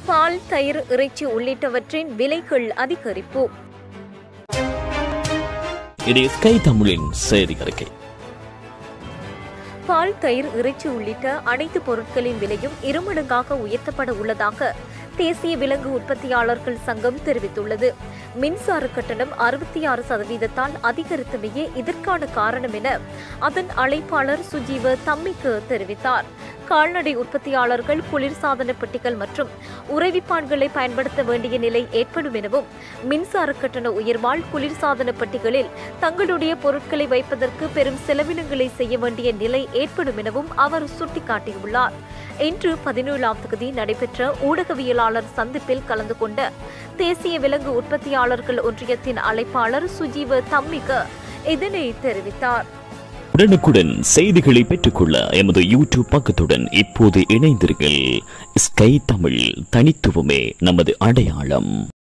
பால் தயிர் இறைச்சி உள்ளிட்டவற்றின் விலைகள் அதிகரிப்பு இது ஸ்கை தமிழின் செய்தி அறிக்கை பால் தயிர் இறைச்சி உள்ளிட்ட அனைத்து பொருட்களின் விலையும் இருமடங்காக உயர்த்தப்பட உள்ளதாக தேசிய விலங்கு உற்பத்தியாளர்கள் சங்கம் தெரிவித்துள்ளது மின்சார கட்டணம் அறுபத்தி ஆறு சதவீதத்தால் அதிகரித்தமையே இதற்கான காரணம் என அதன் அழைப்பாளர் சுஜீவ தம்மிக்கு தெரிவித்தார் கால்நடை உற்பத்தியாளர்கள் குளிர்சாதன பெட்டிகள் மற்றும் உறைவிப்பான்களை பயன்படுத்த வேண்டிய நிலை ஏற்படும் எனவும் மின்சார கட்டண உயர்வால் குளிர்சாதன பெட்டிகளில் தங்களுடைய பொருட்களை வைப்பதற்கு பெரும் செலவினங்களை செய்ய வேண்டிய நிலை ஏற்படும் எனவும் அவர் சுட்டிக்காட்டியுள்ளார் இன்று பதினேழாம் தேதி நடைபெற்ற ஊடகவியலாளர் சந்திப்பில் கலந்து கொண்ட தேசிய விலங்கு உற்பத்தியாளர்கள் ஒன்றியத்தின் அழைப்பாளர் சுஜீவ தம்மிக இதனை தெரிவித்தார் உடனுக்குடன் செய்திகளை பெற்றுக்கொள்ள எமது யூடியூப் பக்கத்துடன் இப்போது இணைந்தீர்கள் ஸ்கை தமிழ் தனித்துவமே நமது அடையாளம்